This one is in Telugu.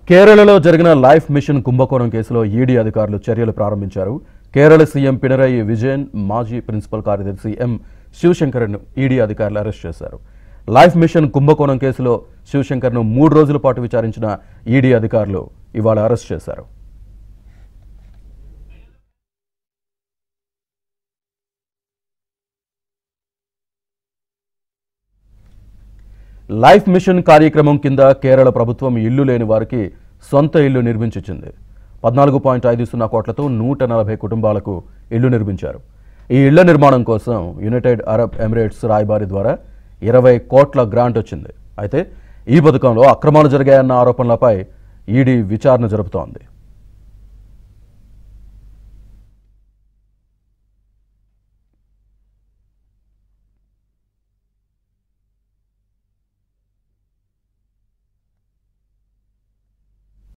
కేరళలో జరిగిన లైఫ్ మిషన్ కుంభకోణం కేసులో ఈడీ అధికారులు చర్యలు ప్రారంభించారు కేరళ సీఎం పినరయి విజయన్ మాజీ ప్రిన్సిపల్ కార్యదర్శి ఎం శివశంకర్ను ఈడీ అధికారులు అరెస్ట్ చేశారు లైఫ్ మిషన్ కుంభకోణం కేసులో శివశంకర్ను మూడు రోజుల పాటు విచారించిన ఈడీ అధికారులు ఇవాళ అరెస్ట్ చేశారు లైఫ్ మిషన్ కార్యక్రమం కింద కేరళ ప్రభుత్వం ఇల్లు లేని వారికి సొంత ఇల్లు నిర్మించింది పద్నాలుగు పాయింట్ ఐదు సున్నా కోట్లతో నూట నలభై కుటుంబాలకు ఇల్లు నిర్మించారు ఈ ఇళ్ల నిర్మాణం కోసం యునైటెడ్ అరబ్ ఎమిరేట్స్ రాయబారి ద్వారా ఇరవై కోట్ల గ్రాంట్ వచ్చింది అయితే ఈ పథకంలో అక్రమాలు జరిగాయన్న ఆరోపణలపై ఈడీ విచారణ జరుపుతోంది